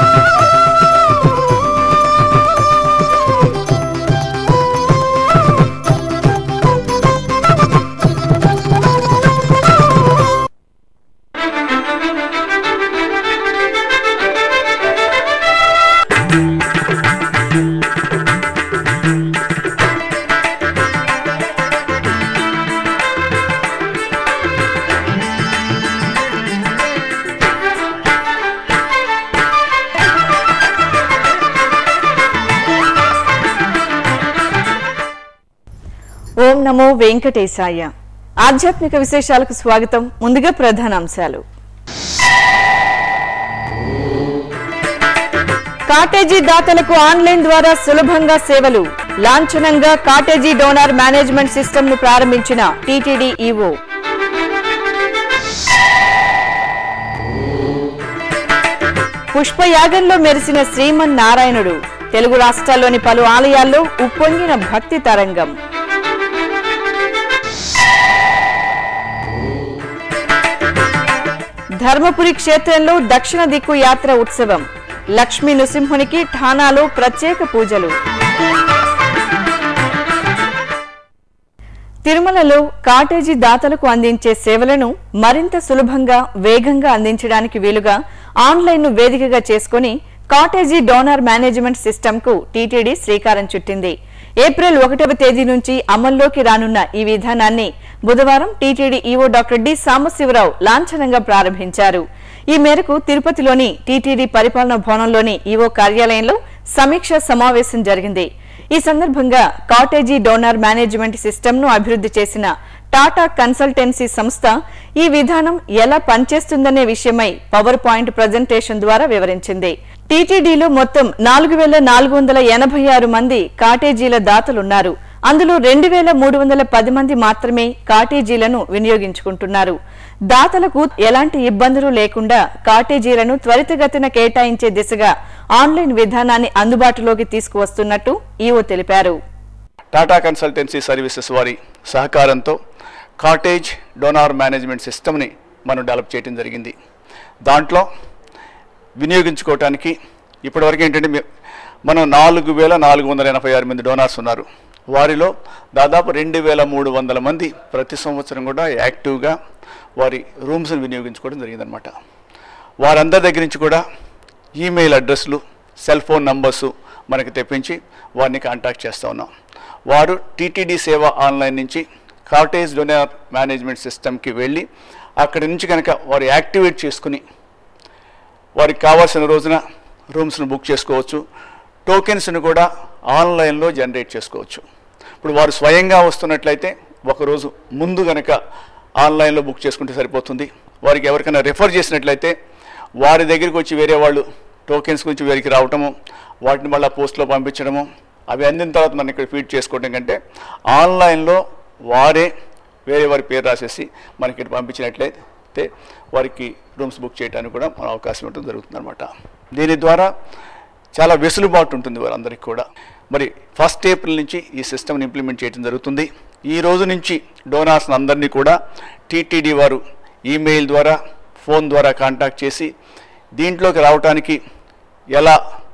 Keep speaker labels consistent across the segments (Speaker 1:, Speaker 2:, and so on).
Speaker 1: ఓం నమో వెంకటేశాయ ఆధ్యాత్మిక విశేషాలకు స్వాగతం ముందుగా ప్రధానాంశాలు కాటేజీ దాతలకు ఆన్లైన్ ద్వారా సులభంగా సేవలు లాంఛనంగా కాటేజీ డోనార్ మేనేజ్మెంట్ సిస్టమ్ ను ప్రారంభించిన టీటీడీ ఈవో పుష్పయాగంలో మెరిసిన శ్రీమన్ నారాయణుడు తెలుగు రాష్ట్రాల్లోని పలు ఆలయాల్లో ఉప్పొంగిన భక్తి తరంగం ధర్మపురి క్షేత్రంలో దక్షిణ దిక్కు యాత్ర ఉత్సవం లక్ష్మీ నృసింహునికి ఠానాలో ప్రత్యేక పూజలు తిరుమలలో కాటేజీ దాతలకు అందించే సేవలను మరింత సులభంగా వేగంగా అందించడానికి వీలుగా ఆన్లైన్ ను వేదికగా చేసుకుని కాటేజీ డోనార్ మేనేజ్మెంట్ సిస్టమ్ కు టీటీడీ శ్రీకారం చుట్టింది ఏప్రిల్ ఒకటవ తేదీ నుంచి అమల్లోకి రానున్న ఈ విధానాన్ని బుధవారం TTD EO doctor D Sambasiva Rao లాంఛనంగా ప్రారంభించారు ఈ మేరకు తిరుపతిలోని టీటీడీ పరిపాలనా భవనంలోని ఈవో కార్యాలయంలో సమీక్ష సమావేశం జరిగింది ఈ సందర్భంగా కాటేజీ డోనార్ మేనేజ్మెంట్ సిస్టమ్ ను అభివృద్ధి చేసిన టాటా కన్సల్టెన్సీ సంస్థ ఈ విధానం ఎలా పనిచేస్తుందనే విషయమై పవర్ పాయింట్ ప్రజెంటేషన్ ద్వారా వివరించింది టీటీడీలో మొత్తం నాలుగు వేల నాలుగు వందల ఎనభై ఆరు మంది కాటేజీల దాతలున్నారు అందులో రెండు వేల మూడు వందల పది మంది మాత్రమే కాటేజీలను వినియోగించుకుంటున్నారు దాతలకు ఎలాంటి ఇబ్బందులు లేకుండా కాటేజీలను త్వరితగతిన కేటాయించే దిశగా ఆన్లైన్ విధానాన్ని అందుబాటులోకి తీసుకువస్తున్నట్టు ఈవో తెలిపారు
Speaker 2: టాటా కన్సల్టెన్సీ సర్వీసెస్ వారి సహకారంతో కాటేజ్ డోనార్ మేనేజ్మెంట్ సిస్టమ్ని మనం డెవలప్ చేయడం జరిగింది దాంట్లో వినియోగించుకోవటానికి ఇప్పటివరకు ఏంటంటే మే- మనం నాలుగు వేల నాలుగు వందల ఎనభై ఆరు మంది డోనార్స్ ఉన్నారు వారిలో దాదాపు రెండు వేల మూడు వందల మంది ప్రతి సంవత్సరం కూడా యాక్టివ్గా వారి రూమ్స్ని వినియోగించుకోవడం జరిగిందనమాట వారందరి దగ్గర నుంచి కూడా ఈమెయిల్ అడ్రస్లు సెల్ ఫోన్ నంబర్సు మనకి తెప్పించి వారిని కాంటాక్ట్ చేస్తూ ఉన్నాం వారు టీటీడీ సేవ ఆన్లైన్ నుంచి కాటేజ్ డొనేర్ మేనేజ్మెంట్ సిస్టమ్కి వెళ్ళి అక్కడి నుంచి కనుక వారు యాక్టివేట్ చేసుకుని వారికి కావాల్సిన రోజున రూమ్స్ను బుక్ చేసుకోవచ్చు టోకెన్స్ను కూడా ఆన్లైన్లో జనరేట్ చేసుకోవచ్చు ఇప్పుడు వారు స్వయంగా వస్తున్నట్లయితే ఒకరోజు ముందు కనుక ఆన్లైన్లో బుక్ చేసుకుంటే సరిపోతుంది వారికి ఎవరికైనా రెఫర్ చేసినట్లయితే వారి దగ్గరికి వచ్చి వేరే వాళ్ళు టోకెన్స్ గురించి వీరికి రావటము వాటిని మళ్ళీ పోస్ట్లో పంపించడము అవి అందిన తర్వాత మనం ఇక్కడ ఫీడ్ చేసుకోవడం కంటే ఆన్లైన్లో వారే వేరే వారి పేరు రాసేసి మనకి ఇక్కడ పంపించినట్లయితే వారికి రూమ్స్ బుక్ చేయడానికి కూడా మన అవకాశం ఉంటుంది జరుగుతుంది అనమాట దీని ద్వారా చాలా వెసులుబాటు ఉంటుంది వారందరికీ కూడా మరి ఫస్ట్ ఏప్రిల్ నుంచి ఈ సిస్టమ్ని ఇంప్లిమెంట్ చేయడం జరుగుతుంది ఈ రోజు నుంచి డోనార్స్ అందరినీ కూడా టీటీడీ వారు ఈమెయిల్ ద్వారా ఫోన్ ద్వారా కాంటాక్ట్ చేసి దీంట్లోకి రావడానికి ఎలా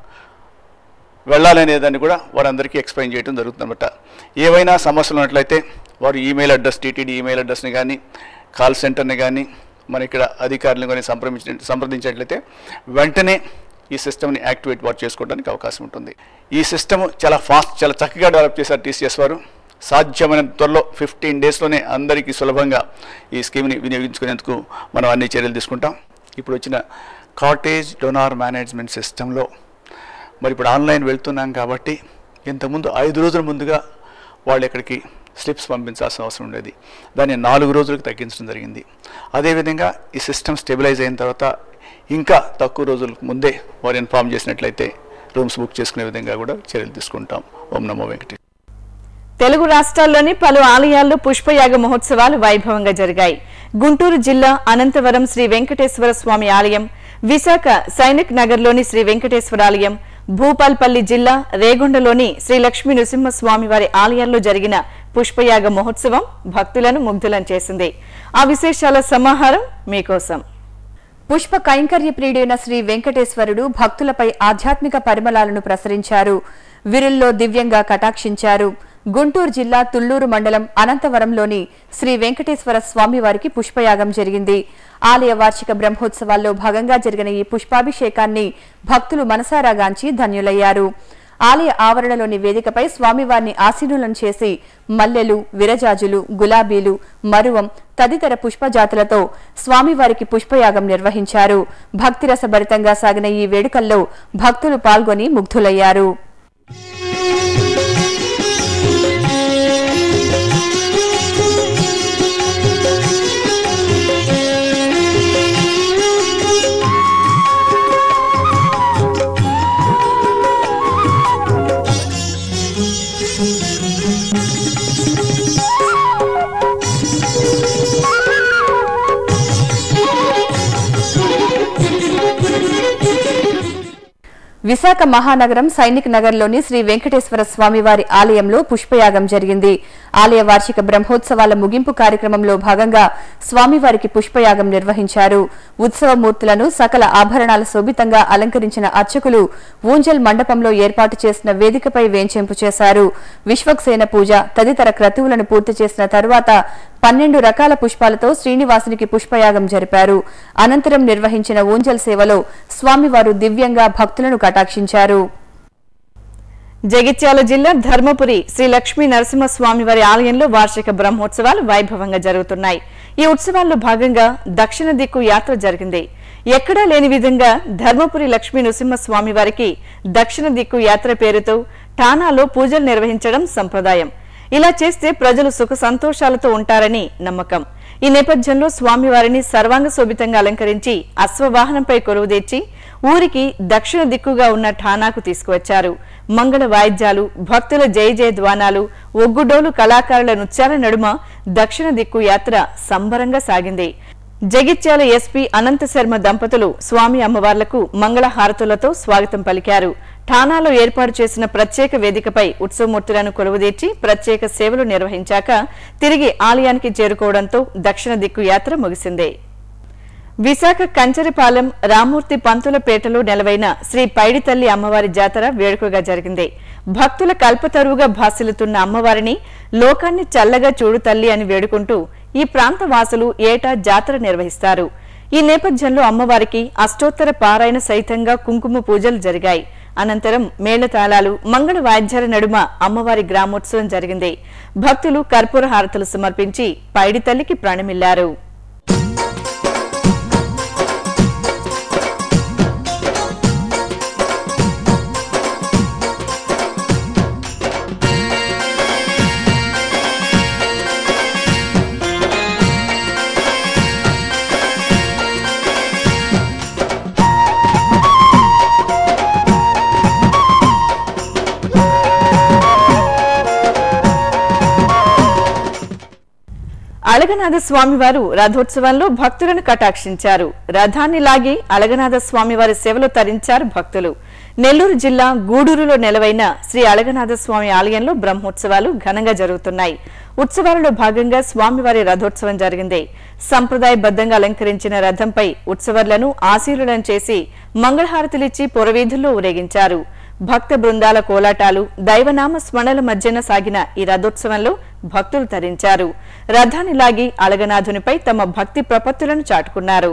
Speaker 2: వెళ్ళాలనే దాన్ని కూడా వారందరికీ ఎక్స్ప్లెయిన్ చేయడం జరుగుతుందన్నమాట ఏవైనా సమస్యలు ఉన్నట్లయితే వారు ఈమెయిల్ అడ్రస్ టీటీడీ ఈమెయిల్ అడ్రస్ని కానీ కాల్ సెంటర్ని కానీ మన ఇక్కడ అధికారులను కానీ సంప్రదించ సంప్రదించినట్లయితే వెంటనే ఈ సిస్టమ్ని యాక్టివేట్ వారు చేసుకోవడానికి అవకాశం ఉంటుంది ఈ సిస్టమ్ చాలా ఫాస్ట్ చాలా చక్కగా డెవలప్ చేశారు టీసీఎస్ వారు సాధ్యమైన త్వరలో ఫిఫ్టీన్ డేస్లోనే అందరికీ సులభంగా ఈ స్కీమ్ని వినియోగించుకునేందుకు మనం అన్ని చర్యలు తీసుకుంటాం ఇప్పుడు వచ్చిన కాటేజ్ డొనార్ మేనేజ్మెంట్ సిస్టంలో మరి ఇప్పుడు ఆన్లైన్ వెళ్తున్నాం కాబట్టి ఇంతకుముందు ఐదు రోజుల ముందుగా వాళ్ళు ఇక్కడికి స్లిప్స్ పంపించాల్సిన అవసరం ఉండేది దాన్ని నాలుగు రోజులకు తగ్గించడం జరిగింది అదేవిధంగా ఈ సిస్టమ్ స్టెబిలైజ్ అయిన తర్వాత ఇంకా తక్కువ రోజులకు ముందే వారు ఇన్ఫామ్ చేసినట్లయితే రూమ్స్ బుక్ చేసుకునే విధంగా కూడా చర్యలు తీసుకుంటాం ఓం నమో వెంకటేశ్వర
Speaker 1: తెలుగు రాష్ట్రాల్లోని పలు ఆలయాల్లో పుష్పయాగ మహోత్సవాలు వైభవంగా జరిగాయి గుంటూరు జిల్లా అనంతవరం శ్రీ వెంకటేశ్వర స్వామి ఆలయం విశాఖ సైనిక్ నగర్లోని శ్రీ వెంకటేశ్వర ఆలయం భూపాల్పల్లి జిల్లా రేగొండలోని శ్రీ లక్ష్మీ నృసింహస్వామి వారి ఆలయాల్లో జరిగిన పుష్పయాగ మహోత్సవం భక్తులను ముగ్ధులను చేసింది ఆ విశేషాల సమాహారం మీకోసం
Speaker 3: పుష్ప కైంకర్య ప్రియుడైన శ్రీ వెంకటేశ్వరుడు భక్తులపై ఆధ్యాత్మిక పరిమళాలను ప్రసరించారు విరుల్లో దివ్యంగా కటాక్షించారు గుంటూరు జిల్లా తుళ్లూరు మండలం అనంతవరంలోని శ్రీ వెంకటేశ్వర స్వామివారికి పుష్పయాగం జరిగింది ఆలయ వార్షిక బ్రహ్మోత్సవాల్లో భాగంగా జరిగిన ఈ పుష్పాభిషేకాన్ని భక్తులు మనసారాగాంచి ధన్యులయ్యారు ఆలయ ఆవరణలోని వేదికపై స్వామివారిని ఆసీనులను చేసి మల్లెలు విరజాజులు గులాబీలు మరువం తదితర పుష్పజాతులతో స్వామివారికి పుష్పయాగం నిర్వహించారు భక్తిరసభరితంగా సాగిన ఈ వేడుకల్లో భక్తులు పాల్గొని ముగ్ధులయ్యారు విశాఖ మహానగరం సైనిక్ నగర్లోని శ్రీ వెంకటేశ్వర స్వామివారి ఆలయంలో పుష్పయాగం జరిగింది ఆలయ వార్షిక బ్రహ్మోత్సవాల ముగింపు కార్యక్రమంలో భాగంగా స్వామివారికి పుష్పయాగం నిర్వహించారు ఉత్సవమూర్తులను సకల ఆభరణాల శోభితంగా అలంకరించిన అర్చకులు ఊంజల్ మండపంలో ఏర్పాటు చేసిన వేదికపై వేంచేంపు చేశారు విశ్వక్సేన పూజ తదితర క్రతువులను పూర్తి చేసిన తరువాత పన్నెండు రకాల పుష్పాలతో శ్రీనివాసునికి పుష్పయాగం జరిపారు అనంతరం నిర్వహించిన ఊంజల్ సేవలో స్వామివారు దివ్యంగా భక్తులను కటాక్షించారు
Speaker 1: జగిత్యాల జిల్లా ధర్మపురి శ్రీ లక్ష్మీ నరసింహస్వామి వారి ఆలయంలో వార్షిక బ్రహ్మోత్సవాలు వైభవంగా జరుగుతున్నాయి ఈ ఉత్సవాల్లో భాగంగా దక్షిణ దిక్కు యాత్ర జరిగింది ఎక్కడా లేని విధంగా ధర్మపురి లక్ష్మీ నరసింహస్వామి వారికి దక్షిణ దిక్కు యాత్ర పేరుతో ఠానాలో పూజలు నిర్వహించడం సంప్రదాయం ఇలా చేస్తే ప్రజలు సుఖ సంతోషాలతో ఉంటారని నమ్మకం ఈ నేపథ్యంలో స్వామివారిని సర్వాంగ శోభితంగా అలంకరించి అశ్వవాహనంపై కొలువు తెచ్చి ఊరికి దక్షిణ దిక్కుగా ఉన్న ఠానాకు తీసుకువచ్చారు మంగళ వాయిద్యాలు భక్తుల జయ జయ ద్వానాలు ఒగ్గుడోలు కళాకారుల నృత్యాల నడుమ దక్షిణ దిక్కు యాత్ర సంబరంగా సాగింది జగిత్యాల ఎస్పీ అనంత శర్మ దంపతులు స్వామి అమ్మవార్లకు మంగళ హారతులతో స్వాగతం పలికారు ఠానాలో ఏర్పాటు చేసిన ప్రత్యేక వేదికపై ఉత్సవమూర్తులను కొలువుదీర్చి ప్రత్యేక సేవలు నిర్వహించాక తిరిగి ఆలయానికి చేరుకోవడంతో దక్షిణ దిక్కు యాత్ర ముగిసింది విశాఖ కంచరిపాలెం రామూర్తి పంతులపేటలో నెలవైన శ్రీ పైడితల్లి అమ్మవారి జాతర వేడుకగా జరిగింది భక్తుల కల్పతరువుగా భాసిల్లుతున్న అమ్మవారిని లోకాన్ని చల్లగా చూడు తల్లి అని వేడుకుంటూ ఈ ప్రాంత వాసులు ఏటా జాతర నిర్వహిస్తారు ఈ నేపథ్యంలో అమ్మవారికి అష్టోత్తర పారాయణ సహితంగా కుంకుమ పూజలు జరిగాయి అనంతరం మేళతాళాలు మంగళ వాయిద్యాల నడుమ అమ్మవారి గ్రామోత్సవం జరిగింది భక్తులు కర్పూర హారతులు సమర్పించి పైడితల్లికి ప్రాణమిల్లారు అళగనాథ స్వామివారు రథోత్సవంలో భక్తులను కటాక్షించారు రథాన్ని లాగి అళగనాథ స్వామివారి సేవలో తరించారు భక్తులు నెల్లూరు జిల్లా గూడూరులో నెలవైన శ్రీ అళగనాథ స్వామి ఆలయంలో బ్రహ్మోత్సవాలు ఘనంగా జరుగుతున్నాయి ఉత్సవాలలో భాగంగా స్వామివారి రథోత్సవం జరిగింది సంప్రదాయబద్ధంగా అలంకరించిన రథంపై ఉత్సవర్లను ఆశీర్వదనం చేసి మంగళహారతులిచ్చి పురవీధుల్లో ఊరేగించారు భక్త బృందాల కోలాటాలు దైవనామ స్మరణల మధ్యన సాగిన ఈ రథోత్సవంలో భక్తులు తరించారు రథాన్ని లాగి అళగనాథునిపై తమ భక్తి ప్రపత్తులను చాటుకున్నారు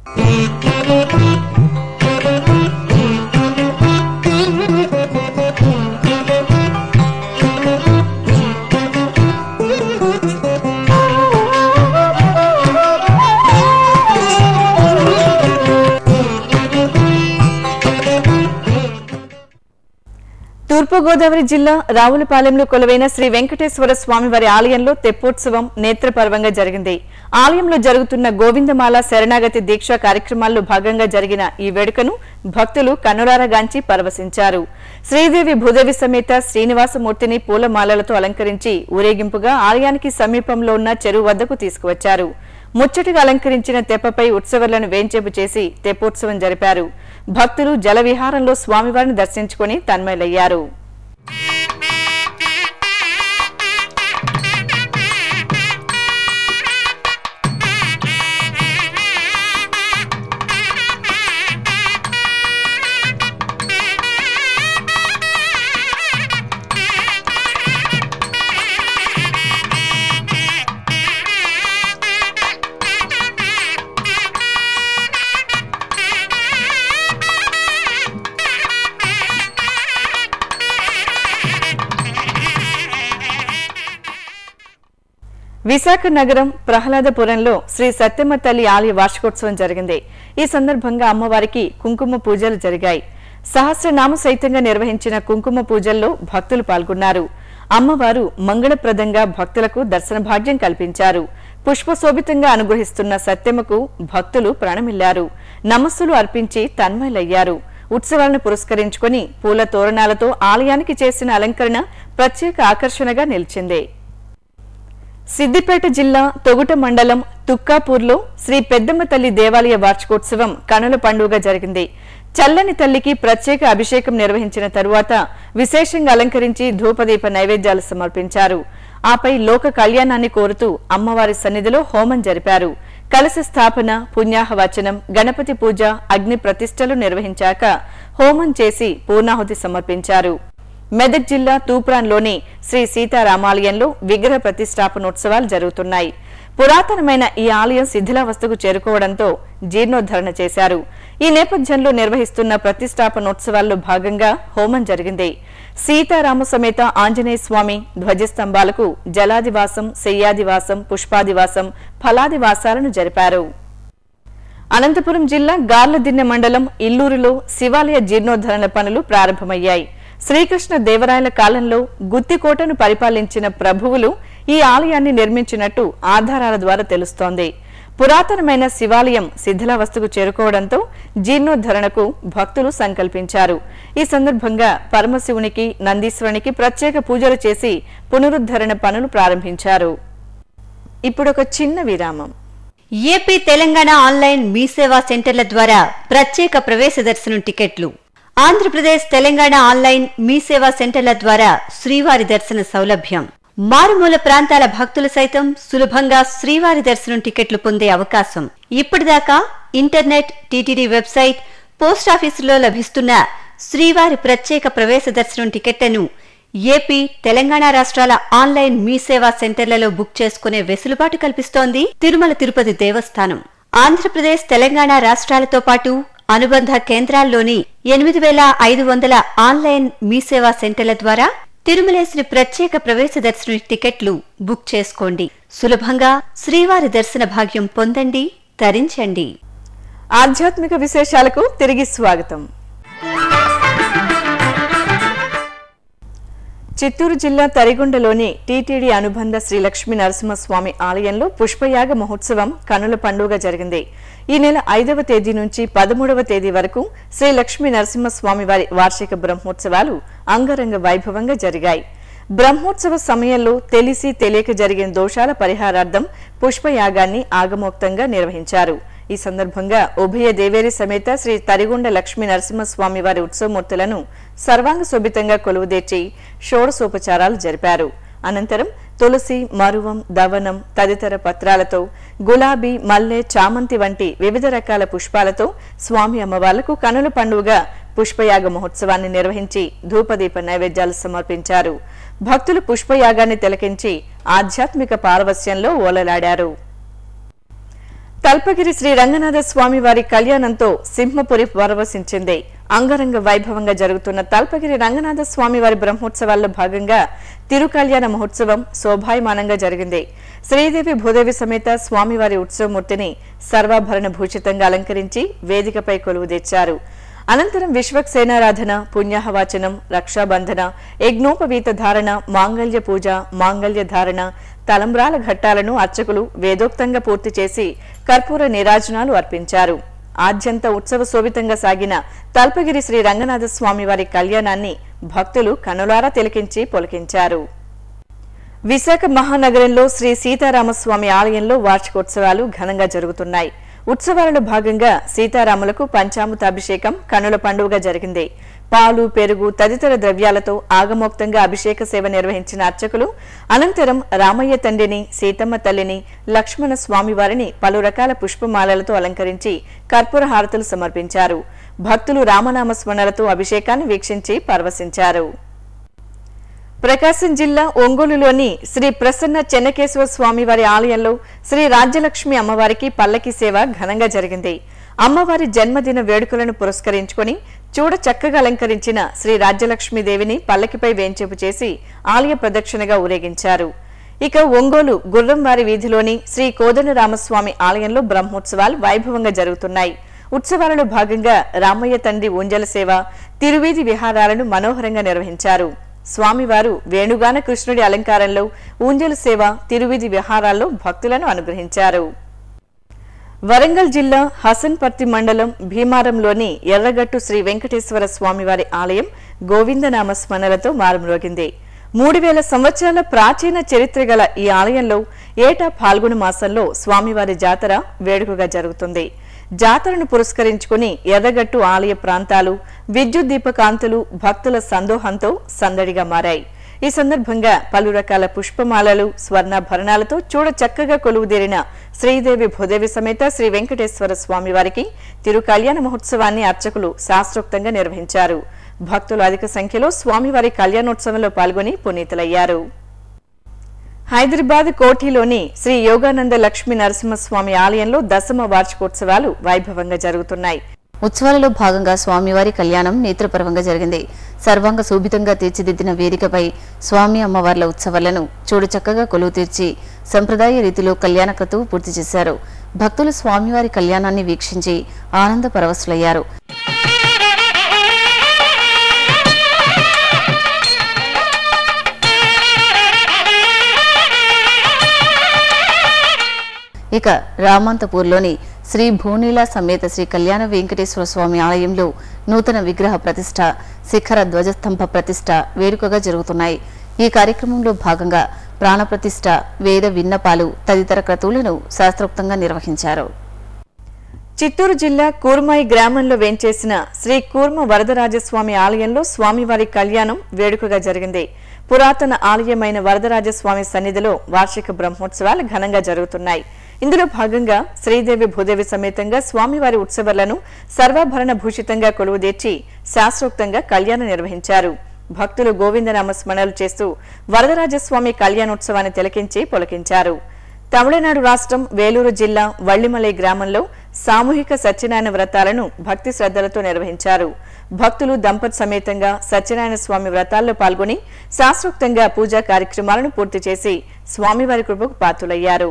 Speaker 1: తూర్పుగోదావరి జిల్లా రావులపాలెంలో కొలువైన శ్రీ వెంకటేశ్వర స్వామివారి ఆలయంలో తెప్పోత్సవం నేత్రపర్వంగా జరిగింది ఆలయంలో జరుగుతున్న గోవిందమాల శరణాగతి దీక్ష కార్యక్రమాల్లో భాగంగా జరిగిన ఈ వేడుకను భక్తులు కనురారగాంచి పరవశించారు శ్రీదేవి భూదేవి సమేత శ్రీనివాసమూర్తిని పూలమాలలతో అలంకరించి ఊరేగింపుగా ఆలయానికి సమీపంలో ఉన్న చెరువు వద్దకు తీసుకువచ్చారు ముచ్చటగా అలంకరించిన తెప్పపై ఉత్సవాలను వేంచేపు చేసి తెప్పోత్సవం జరిపారు భక్తులు జలవిహారంలో స్వామివారిని దర్శించుకుని తన్మయులయ్యారు విశాఖ నగరం ప్రహ్లాదపురంలో శ్రీ సత్యమ్మ తల్లి ఆలయ వార్షికోత్సవం జరిగింది ఈ సందర్భంగా అమ్మవారికి కుంకుమ పూజలు జరిగాయి సహస్రనామ సహితంగా నిర్వహించిన కుంకుమ పూజల్లో భక్తులు పాల్గొన్నారు అమ్మవారు మంగళప్రదంగా భక్తులకు దర్శన భాగ్యం కల్పించారు పుష్పశోభితంగా అనుగ్రహిస్తున్న సత్యమ్మకు భక్తులు ప్రణమిల్లారు నమస్సులు అర్పించి తన్మయులయ్యారు ఉత్సవాలను పురస్కరించుకుని పూల తోరణాలతో ఆలయానికి చేసిన అలంకరణ ప్రత్యేక ఆకర్షణగా నిలిచింది సిద్దిపేట జిల్లా తొగుట మండలం తుక్కాపూర్లో శ్రీ పెద్దమ్మ తల్లి దేవాలయ వార్షికోత్సవం కనుల పండుగ జరిగింది చల్లని తల్లికి ప్రత్యేక అభిషేకం నిర్వహించిన తరువాత విశేషంగా అలంకరించి ధూపదీప నైవేద్యాలు సమర్పించారు ఆపై లోక కళ్యాణాన్ని కోరుతూ అమ్మవారి సన్నిధిలో హోమం జరిపారు కలశ స్థాపన పుణ్యాహవచనం గణపతి పూజ అగ్ని ప్రతిష్టలు నిర్వహించాక హోమం చేసి పూర్ణాహుతి సమర్పించారు మెదక్ జిల్లా తూప్రాన్లోని శ్రీ సీతారామాలయంలో విగ్రహ ప్రతిష్టాపనోత్సవాలు జరుగుతున్నాయి పురాతనమైన ఈ ఆలయం శిథిలావస్థకు చేరుకోవడంతో జీర్ణోద్ధరణ చేశారు ఈ నేపథ్యంలో నిర్వహిస్తున్న ప్రతిష్టాపనోత్సవాల్లో భాగంగా హోమం జరిగింది సీతారామ సమేత ఆంజనేయ స్వామి ధ్వజస్తంభాలకు జలాదివాసం శయ్యాదివాసం పుష్పాదివాసం ఫలాదివాసాలను జరిపారు అనంతపురం జిల్లా గార్లదిన్నె మండలం ఇల్లూరులో శివాలయ జీర్ణోద్ధరణ పనులు ప్రారంభమయ్యాయి శ్రీకృష్ణ దేవరాయల కాలంలో గుత్తికోటను పరిపాలించిన ప్రభువులు ఈ ఆలయాన్ని నిర్మించినట్టు ఆధారాల ద్వారా తెలుస్తోంది పురాతనమైన శివాలయం శిథిలావస్థకు చేరుకోవడంతో జీర్ణోద్ధరణకు భక్తులు సంకల్పించారు ఈ సందర్భంగా పరమశివునికి నందీశ్వరునికి ప్రత్యేక పూజలు చేసి పునరుద్ధరణ పనులు ప్రారంభించారు ఇప్పుడొక చిన్న విరామం
Speaker 4: ఏపీ తెలంగాణ ఆన్లైన్ మీ సేవా సెంటర్ల ద్వారా ప్రత్యేక ప్రవేశ దర్శనం టికెట్లు ఆంధ్రప్రదేశ్ తెలంగాణ ఆన్లైన్ మీ సేవా సెంటర్ల ద్వారా శ్రీవారి దర్శన సౌలభ్యం మారుమూల ప్రాంతాల భక్తులు సైతం సులభంగా శ్రీవారి దర్శనం టికెట్లు పొందే అవకాశం ఇప్పటిదాకా ఇంటర్నెట్ టీటీడీ వెబ్సైట్ పోస్టాఫీసులో లభిస్తున్న శ్రీవారి ప్రత్యేక ప్రవేశ దర్శనం టికెట్లను ఏపీ తెలంగాణ రాష్ట్రాల ఆన్లైన్ మీ సేవా సెంటర్లలో బుక్ చేసుకునే వెసులుబాటు కల్పిస్తోంది తిరుమల తిరుపతి దేవస్థానం ఆంధ్రప్రదేశ్ తెలంగాణ రాష్ట్రాలతో పాటు అనుబంధ కేంద్రాల్లోని ఎనిమిది వేల ఐదు వందల ఆన్లైన్ మీ సేవా సెంటర్ల ద్వారా తిరుమలేశ్వరి ప్రత్యేక ప్రవేశ దర్శన టికెట్లు బుక్ చేసుకోండి సులభంగా శ్రీవారి దర్శన భాగ్యం పొందండి తరించండి
Speaker 1: ఆధ్యాత్మిక విశేషాలకు తిరిగి స్వాగతం చిత్తూరు జిల్లా తరిగొండలోని టీటీడీ అనుబంధ శ్రీ లక్ష్మీ నరసింహస్వామి ఆలయంలో పుష్పయాగ మహోత్సవం కనుల పండుగ జరిగింది ఈ నెల ఐదవ తేదీ నుంచి పదమూడవ తేదీ వరకు శ్రీ లక్ష్మీ నరసింహస్వామి వారి వార్షిక బ్రహ్మోత్సవాలు అంగరంగ వైభవంగా జరిగాయి బ్రహ్మోత్సవ సమయంలో తెలిసి తెలియక జరిగిన దోషాల పరిహారార్థం పుష్పయాగాన్ని ఆగమోక్తంగా నిర్వహించారు ఈ సందర్భంగా ఉభయ దేవేరి సమేత శ్రీ తరిగొండ లక్ష్మీ నరసింహస్వామి వారి ఉత్సవమూర్తులను సర్వాంగ శోభితంగా కొలువుదీర్చి షోడశోపచారాలు జరిపారు అనంతరం తులసి మరువం దవనం తదితర పత్రాలతో గులాబీ మల్లె చామంతి వంటి వివిధ రకాల పుష్పాలతో స్వామి అమ్మవార్లకు కనుల పండుగ పుష్పయాగ మహోత్సవాన్ని నిర్వహించి ధూపదీప నైవేద్యాలు సమర్పించారు భక్తులు పుష్పయాగాన్ని తిలకించి ఆధ్యాత్మిక పారవస్యంలో ఓలలాడారు తల్పగిరి శ్రీ రంగనాథ స్వామి వారి కళ్యాణంతో సింహపురి పరవశించింది అంగరంగ వైభవంగా జరుగుతున్న తల్పగిరి రంగనాథ స్వామి వారి బ్రహ్మోత్సవాల్లో భాగంగా తిరుకళ్యాణ మహోత్సవం శోభాయమానంగా జరిగింది శ్రీదేవి భూదేవి సమేత స్వామివారి ఉత్సవమూర్తిని సర్వాభరణ భూషితంగా అలంకరించి వేదికపై కొలువు తెచ్చారు అనంతరం విశ్వక్సేనారాధన పుణ్యాహవాచనం రక్షాబంధన యజ్ఞోపవీత ధారణ మాంగళ్య పూజ మాంగళ్య ధారణ తలంబ్రాల ఘట్టాలను అర్చకులు వేదోక్తంగా పూర్తి చేసి కర్పూర నీరాజనాలు అర్పించారు ఆద్యంత ఉత్సవ శోభితంగా సాగిన తల్పగిరి శ్రీ రంగనాథ స్వామి వారి కళ్యాణాన్ని భక్తులు కనులారా తిలకించి పొలికించారు విశాఖ మహానగరంలో శ్రీ సీతారామస్వామి ఆలయంలో వార్షికోత్సవాలు ఘనంగా జరుగుతున్నాయి ఉత్సవాలలో భాగంగా సీతారాములకు పంచామృతాభిషేకం కనుల పండుగ జరిగింది పాలు పెరుగు తదితర ద్రవ్యాలతో ఆగమోక్తంగా అభిషేక సేవ నిర్వహించిన అర్చకులు అనంతరం రామయ్య తండ్రిని సీతమ్మ తల్లిని లక్ష్మణ స్వామివారిని పలు రకాల పుష్పమాలలతో అలంకరించి కర్పూర హారతులు సమర్పించారు భక్తులు రామనామ స్మరణలతో అభిషేకాన్ని వీక్షించి పరవశించారు ప్రకాశం జిల్లా ఒంగోలులోని శ్రీ ప్రసన్న చెన్నకేశ్వర స్వామి వారి ఆలయంలో శ్రీ రాజ్యలక్ష్మి అమ్మవారికి పల్లకి సేవ ఘనంగా జరిగింది అమ్మవారి జన్మదిన వేడుకలను పురస్కరించుకొని చూడ చక్కగా అలంకరించిన శ్రీ రాజ్యలక్ష్మీదేవిని పల్లకిపై వేంచేపు చేసి ఆలయ ప్రదక్షిణగా ఊరేగించారు ఇక ఒంగోలు గుర్రంవారి వీధిలోని శ్రీ కోదండరామస్వామి ఆలయంలో బ్రహ్మోత్సవాలు వైభవంగా జరుగుతున్నాయి ఉత్సవాలలో భాగంగా రామయ్య తండ్రి ఊంజల సేవ తిరువీధి విహారాలను మనోహరంగా నిర్వహించారు స్వామివారు వేణుగాన కృష్ణుడి అలంకారంలో ఊంజల సేవ తిరువీధి విహారాల్లో భక్తులను అనుగ్రహించారు వరంగల్ జిల్లా హసన్పర్తి మండలం భీమారంలోని ఎర్రగట్టు శ్రీ వెంకటేశ్వర స్వామివారి ఆలయం గోవిందనామ స్మరణలతో మారుమ్రోగింది మూడు వేల సంవత్సరాల ప్రాచీన చరిత్ర గల ఈ ఆలయంలో ఏటా పాల్గొన మాసంలో స్వామివారి జాతర వేడుకగా జరుగుతుంది జాతరను పురస్కరించుకుని ఎర్రగట్టు ఆలయ ప్రాంతాలు విద్యుత్ దీపకాంతులు భక్తుల సందోహంతో సందడిగా మారాయి ఈ సందర్భంగా పలు రకాల పుష్పమాలలు స్వర్ణాభరణాలతో చూడ చక్కగా కొలువుదీరిన శ్రీదేవి భూదేవి సమేత శ్రీ వెంకటేశ్వర స్వామి వారికి తిరు కళ్యాణ మహోత్సవాన్ని అర్చకులు శాస్త్రోక్తంగా నిర్వహించారు భక్తులు అధిక సంఖ్యలో స్వామివారి కళ్యాణోత్సవంలో పాల్గొని పునీతులయ్యారు హైదరాబాద్ కోఠిలోని శ్రీ యోగానంద లక్ష్మీ నరసింహస్వామి ఆలయంలో దశమ వార్షికోత్సవాలు వైభవంగా జరుగుతున్నాయి
Speaker 5: ఉత్సవాలలో భాగంగా స్వామివారి కళ్యాణం నేత్రపర్వంగా జరిగింది సర్వాంగ శోభితంగా తీర్చిదిద్దిన వేదికపై స్వామి అమ్మవార్ల ఉత్సవాలను చూడు చక్కగా కొలువు తీర్చి సంప్రదాయ రీతిలో కళ్యాణ క్రతువు పూర్తి చేశారు భక్తులు స్వామివారి కళ్యాణాన్ని వీక్షించి ఆనంద పరవశులయ్యారు ఇక రామంతపూర్లోని శ్రీ భూనీల సమేత శ్రీ కళ్యాణ వెంకటేశ్వర స్వామి ఆలయంలో నూతన విగ్రహ ప్రతిష్ట శిఖర ధ్వజస్తంభ ప్రతిష్ట వేడుకగా జరుగుతున్నాయి ఈ కార్యక్రమంలో భాగంగా ప్రాణప్రతిష్ఠ వేద విన్నపాలు తదితర క్రతువులను శాస్త్రోక్తంగా నిర్వహించారు
Speaker 1: చిత్తూరు జిల్లా కూర్మాయి గ్రామంలో వేంచేసిన శ్రీ కూర్మ వరదరాజస్వామి ఆలయంలో స్వామివారి కళ్యాణం వేడుకగా జరిగింది పురాతన ఆలయమైన వరదరాజస్వామి సన్నిధిలో వార్షిక బ్రహ్మోత్సవాలు ఘనంగా జరుగుతున్నాయి ఇందులో భాగంగా శ్రీదేవి భూదేవి సమేతంగా స్వామివారి ఉత్సవాలను సర్వాభరణ భూషితంగా కొలువుదీర్చి శాస్త్రోక్తంగా కళ్యాణం నిర్వహించారు భక్తులు గోవిందనామ స్మరణలు చేస్తూ వరదరాజస్వామి కళ్యాణోత్సవాన్ని తిలకించి పొలకించారు తమిళనాడు రాష్ట్రం వేలూరు జిల్లా వల్లిమలై గ్రామంలో సామూహిక సత్యనారాయణ వ్రతాలను భక్తి శ్రద్ధలతో నిర్వహించారు భక్తులు దంపతి సమేతంగా సత్యనారాయణ స్వామి వ్రతాల్లో పాల్గొని శాస్త్రోక్తంగా పూజా కార్యక్రమాలను పూర్తి చేసి స్వామివారి కృపకు పాత్రులయ్యారు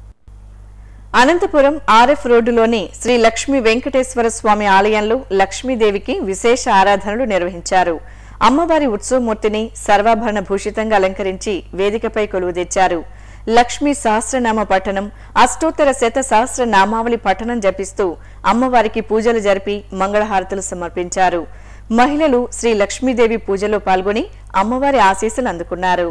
Speaker 1: అనంతపురం ఆర్ఎఫ్ రోడ్డులోని శ్రీ లక్ష్మీ వెంకటేశ్వర స్వామి ఆలయంలో లక్ష్మీదేవికి విశేష ఆరాధనలు నిర్వహించారు అమ్మవారి ఉత్సవమూర్తిని సర్వాభరణ భూషితంగా అలంకరించి వేదికపై కొలువు తెచ్చారు లక్ష్మీ సహస్రనామ పఠనం అష్టోత్తర శత సహస్ర నామావళి పఠనం జపిస్తూ అమ్మవారికి పూజలు జరిపి మంగళహారతులు సమర్పించారు మహిళలు శ్రీ లక్ష్మీదేవి పూజలో పాల్గొని అమ్మవారి ఆశీస్సులు అందుకున్నారు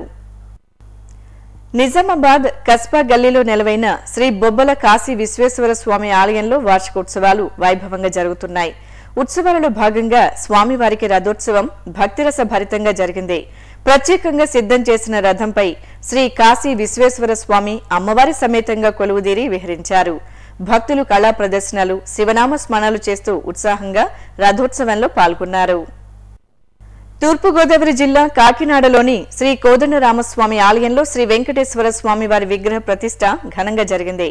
Speaker 1: నిజామాబాద్ కస్బా గల్లీలో నెలవైన శ్రీ బొబ్బల కాశీ విశ్వేశ్వర స్వామి ఆలయంలో వార్షికోత్సవాలు వైభవంగా జరుగుతున్నాయి ఉత్సవాలలో భాగంగా స్వామివారికి రథోత్సవం భక్తిరస భరితంగా జరిగింది ప్రత్యేకంగా సిద్ధం చేసిన రథంపై శ్రీ కాశీ విశ్వేశ్వర స్వామి అమ్మవారి సమేతంగా కొలువుదీరి విహరించారు భక్తులు కళా ప్రదర్శనలు శివనామ స్మరణలు చేస్తూ ఉత్సాహంగా రథోత్సవంలో పాల్గొన్నారు తూర్పుగోదావరి జిల్లా కాకినాడలోని శ్రీ కోదండరామస్వామి ఆలయంలో శ్రీ వెంకటేశ్వర స్వామి వారి విగ్రహ ప్రతిష్ట ఘనంగా జరిగింది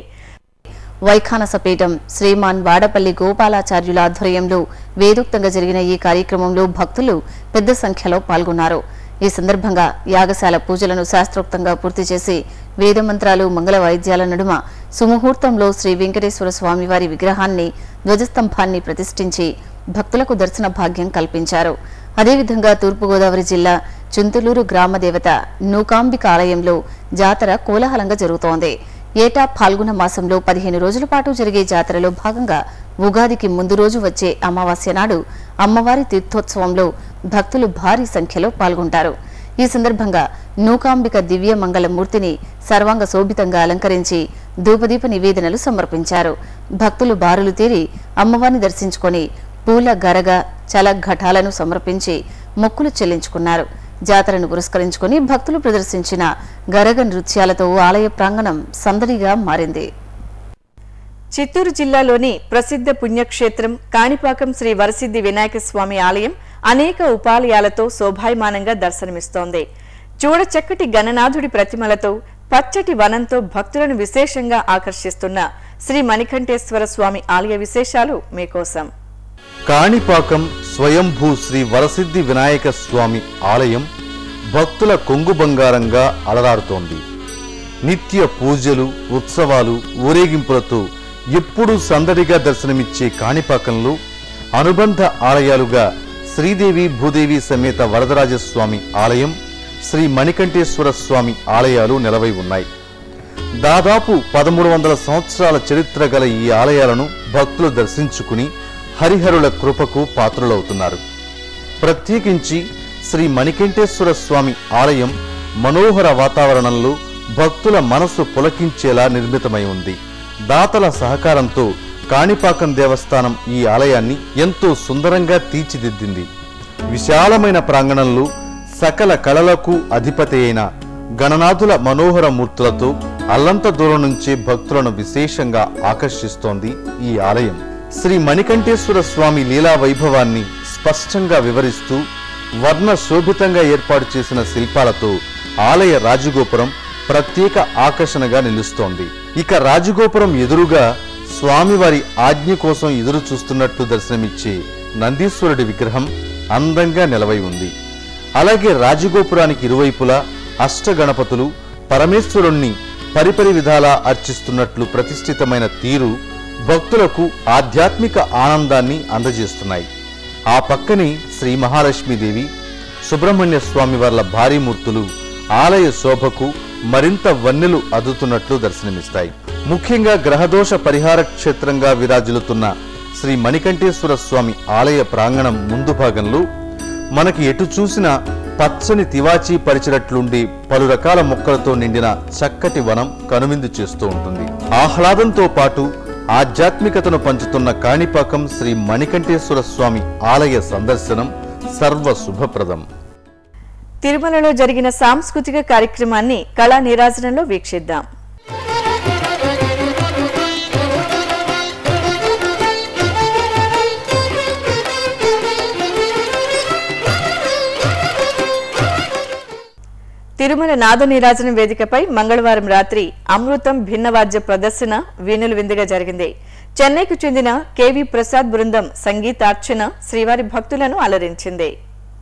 Speaker 5: వైఖానసపీఠం శ్రీమాన్ వాడపల్లి గోపాలాచార్యుల ఆధ్వర్యంలో వేదోక్తంగా జరిగిన ఈ కార్యక్రమంలో భక్తులు పెద్ద సంఖ్యలో పాల్గొన్నారు ఈ సందర్భంగా యాగశాల పూజలను శాస్త్రోక్తంగా పూర్తి చేసి వేదమంత్రాలు మంగళ వాయిద్యాల నడుమ సుముహూర్తంలో శ్రీ వెంకటేశ్వర స్వామివారి విగ్రహాన్ని ధ్వజస్తంభాన్ని ప్రతిష్ఠించి భక్తులకు దర్శన భాగ్యం కల్పించారు అదేవిధంగా తూర్పుగోదావరి జిల్లా చింతలూరు గ్రామ దేవత నూకాంబిక ఆలయంలో జాతర కోలాహలంగా జరుగుతోంది ఏటా పాల్గొన మాసంలో పదిహేను రోజుల పాటు జరిగే జాతరలో భాగంగా ఉగాదికి ముందు రోజు వచ్చే అమావాస్య నాడు అమ్మవారి తీర్థోత్సవంలో భక్తులు భారీ సంఖ్యలో పాల్గొంటారు ఈ సందర్భంగా నూకాంబిక దివ్య మంగళ మూర్తిని సర్వాంగ శోభితంగా అలంకరించి ధూపదీప నివేదనలు సమర్పించారు భక్తులు బారులు తీరి అమ్మవారిని దర్శించుకొని పూల గరగ చల ఘటాలను సమర్పించి మొక్కులు చెల్లించుకున్నారు జాతరను పురస్కరించుకుని భక్తులు ప్రదర్శించిన గరగ నృత్యాలతో ఆలయ ప్రాంగణం సందడిగా మారింది
Speaker 1: చిత్తూరు జిల్లాలోని ప్రసిద్ధ పుణ్యక్షేత్రం కాణిపాకం శ్రీ వరసిద్ధి వినాయక స్వామి ఆలయం అనేక ఉపాలయాలతో శోభాయమానంగా దర్శనమిస్తోంది చూడచక్కటి గణనాథుడి ప్రతిమలతో పచ్చటి వనంతో భక్తులను విశేషంగా ఆకర్షిస్తున్న శ్రీ మణికంఠేశ్వర స్వామి ఆలయ విశేషాలు మీకోసం
Speaker 6: కాణిపాకం స్వయంభూ శ్రీ వరసిద్ధి వినాయక స్వామి ఆలయం భక్తుల కొంగు బంగారంగా అలరాడుతోంది నిత్య పూజలు ఉత్సవాలు ఊరేగింపులతో ఎప్పుడూ సందడిగా దర్శనమిచ్చే కాణిపాకంలో అనుబంధ ఆలయాలుగా శ్రీదేవి భూదేవి సమేత వరదరాజస్వామి ఆలయం శ్రీ మణికంఠేశ్వర స్వామి ఆలయాలు నెలవై ఉన్నాయి దాదాపు పదమూడు వందల సంవత్సరాల చరిత్ర గల ఈ ఆలయాలను భక్తులు దర్శించుకుని హరిహరుల కృపకు పాత్రులవుతున్నారు ప్రత్యేకించి శ్రీ మణికంఠేశ్వర స్వామి ఆలయం మనోహర వాతావరణంలో భక్తుల మనసు పులకించేలా నిర్మితమై ఉంది దాతల సహకారంతో కాణిపాకం దేవస్థానం ఈ ఆలయాన్ని ఎంతో సుందరంగా తీర్చిదిద్దింది విశాలమైన ప్రాంగణంలో సకల కళలకు అధిపతి అయిన గణనాథుల మనోహర మూర్తులతో అల్లంత దూరం నుంచే భక్తులను విశేషంగా ఆకర్షిస్తోంది ఈ ఆలయం శ్రీ మణికంఠేశ్వర స్వామి లీలా వైభవాన్ని స్పష్టంగా వివరిస్తూ వర్ణ శోభితంగా ఏర్పాటు చేసిన శిల్పాలతో ఆలయ రాజగోపురం ప్రత్యేక ఆకర్షణగా నిలుస్తోంది ఇక రాజగోపురం ఎదురుగా స్వామివారి ఆజ్ఞ కోసం ఎదురు చూస్తున్నట్లు దర్శనమిచ్చే నందీశ్వరుడి విగ్రహం అందంగా నిలవై ఉంది అలాగే రాజగోపురానికి ఇరువైపులా అష్టగణపతులు పరమేశ్వరుణ్ణి పరిపరి విధాలా అర్చిస్తున్నట్లు ప్రతిష్ఠితమైన తీరు భక్తులకు ఆధ్యాత్మిక ఆనందాన్ని అందజేస్తున్నాయి ఆ పక్కనే శ్రీ మహాలక్ష్మీదేవి సుబ్రహ్మణ్య స్వామి వార్ల భారీమూర్తులు ఆలయ శోభకు మరింత వన్నెలు అదుతున్నట్లు దర్శనమిస్తాయి ముఖ్యంగా గ్రహదోష పరిహార క్షేత్రంగా విరాజిల్లుతున్న శ్రీ మణికంఠేశ్వర స్వామి ఆలయ ప్రాంగణం ముందు భాగంలో మనకి ఎటు చూసినా పచ్చని తివాచీ పరిచినట్లుండి పలు రకాల మొక్కలతో నిండిన చక్కటి వనం కనువిందు చేస్తూ ఉంటుంది ఆహ్లాదంతో పాటు ఆధ్యాత్మికతను పంచుతున్న కాణిపాకం శ్రీ మణికంఠేశ్వర స్వామి ఆలయ సందర్శనం సర్వ శుభప్రదం
Speaker 1: తిరుమలలో జరిగిన సాంస్కృతిక కార్యక్రమాన్ని కళా నీరాజనంలో వీక్షిద్దాం తిరుమల నాద నీరాజనం వేదికపై మంగళవారం రాత్రి అమృతం భిన్నవాద్య ప్రదర్శన వీణులు విందుగా జరిగింది చెన్నైకు చెందిన కెవి ప్రసాద్ బృందం సంగీతార్చన శ్రీవారి భక్తులను అలరించింది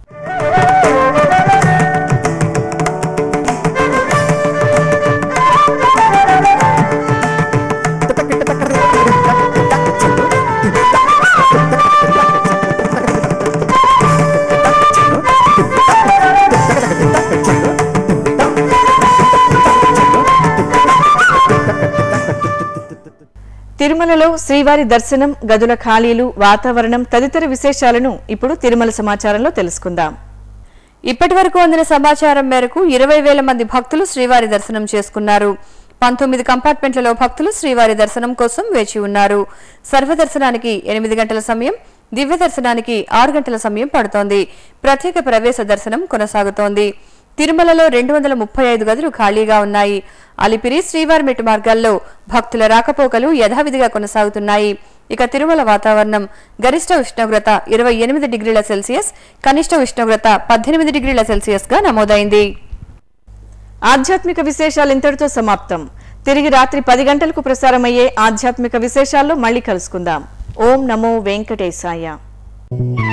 Speaker 1: తిరుమలలో శ్రీవారి దర్శనం గదుల ఖాళీలు వాతావరణం తదితర విశేషాలను ఇప్పుడు తిరుమల సమాచారంలో తెలుసుకుందాం
Speaker 3: ఇప్పటి వరకు అందిన సమాచారం మేరకు ఇరవై వేల మంది భక్తులు శ్రీవారి దర్శనం చేసుకున్నారు పంతొమ్మిది కంపార్ట్మెంట్లలో భక్తులు శ్రీవారి దర్శనం కోసం వేచి ఉన్నారు సర్వదర్శనానికి ఎనిమిది గంటల సమయం దివ్య దర్శనానికి ఆరు గంటల సమయం పడుతోంది ప్రత్యేక ప్రవేశ దర్శనం కొనసాగుతోంది తిరుమలలో రెండు వందల ముప్పై ఐదు గదులు ఖాళీగా ఉన్నాయి అలిపిరి శ్రీవారి మెట్టు మార్గాల్లో భక్తుల రాకపోకలు యథావిధిగా కొనసాగుతున్నాయి ఇక తిరుమల వాతావరణం గరిష్ట ఉష్ణోగ్రత ఇరవై ఎనిమిది డిగ్రీల సెల్సియస్ కనిష్ట ఉష్ణోగ్రత పద్దెనిమిది డిగ్రీల సెల్సియస్ గా నమోదైంది
Speaker 1: ఆధ్యాత్మిక విశేషాలు ఇంతటితో సమాప్తం తిరిగి రాత్రి పది గంటలకు ప్రసారమయ్యే ఆధ్యాత్మిక విశేషాల్లో మళ్ళీ కలుసుకుందాం ఓం నమో వెంకటేశాయ